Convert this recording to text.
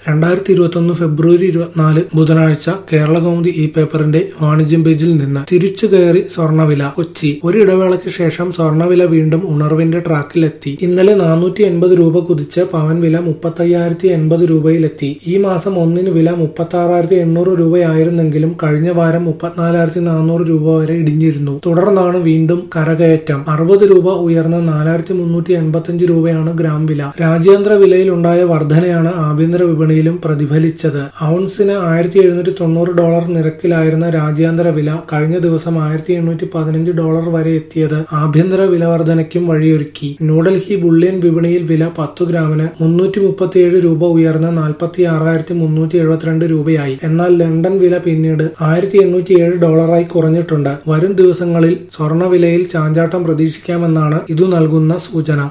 രണ്ടായിരത്തി ഇരുപത്തൊന്ന് ഫെബ്രുവരി ഇരുപത്തിനാല് ബുധനാഴ്ച കേരളകൗമുദി ഇ പേപ്പറിന്റെ വാണിജ്യം പേജിൽ നിന്ന് തിരിച്ചു കയറി സ്വർണ്ണവില കൊച്ചി ഒരു ഇടവേളയ്ക്ക് ശേഷം സ്വർണ്ണവില വീണ്ടും ഉണർവിന്റെ ട്രാക്കിലെത്തി ഇന്നലെ നാനൂറ്റി എൺപത് രൂപ കുതിച്ച് പവൻ വില മുപ്പത്തയ്യായിരത്തി എൺപത് രൂപയിലെത്തി ഈ മാസം ഒന്നിന് വില മുപ്പത്തി ആറായിരത്തി എണ്ണൂറ് രൂപയായിരുന്നെങ്കിലും കഴിഞ്ഞ വാരം മുപ്പത്തിനാലായിരത്തി നാനൂറ് രൂപ വരെ ഇടിഞ്ഞിരുന്നു തുടർന്നാണ് വീണ്ടും കരകയറ്റം അറുപത് രൂപ ഉയർന്ന നാലായിരത്തി മുന്നൂറ്റി എൺപത്തിയഞ്ച് രൂപയാണ് ഗ്രാം വില രാജ്യാന്തര വിലയിലുണ്ടായ വർധനയാണ് ആഭ്യന്തര വിപണിയിലും പ്രതിഫലിച്ചത് ഔൺസിന് ആയിരത്തി എഴുന്നൂറ്റി തൊണ്ണൂറ് ഡോളർ നിരക്കിലായിരുന്ന രാജ്യാന്തര വില കഴിഞ്ഞ ദിവസം ആയിരത്തി എണ്ണൂറ്റി പതിനഞ്ച് ഡോളർ വരെ എത്തിയത് ആഭ്യന്തര വില വർധനയ്ക്കും വഴിയൊരുക്കി ന്യൂഡൽഹി ബുള്ളിയൻ വിപണിയിൽ വില പത്തു ഗ്രാമിന് മുന്നൂറ്റി മുപ്പത്തിയേഴ് രൂപ ഉയർന്ന് നാൽപ്പത്തി ആറായിരത്തി മുന്നൂറ്റി എഴുപത്തിരണ്ട് രൂപയായി എന്നാൽ ലണ്ടൻ വില പിന്നീട് ആയിരത്തി എണ്ണൂറ്റി ഏഴ് ഡോളറായി കുറഞ്ഞിട്ടുണ്ട് വരും ദിവസങ്ങളിൽ സ്വർണ്ണവിലയിൽ ചാഞ്ചാട്ടം പ്രതീക്ഷിക്കാമെന്നാണ് ഇതു നൽകുന്ന സൂചന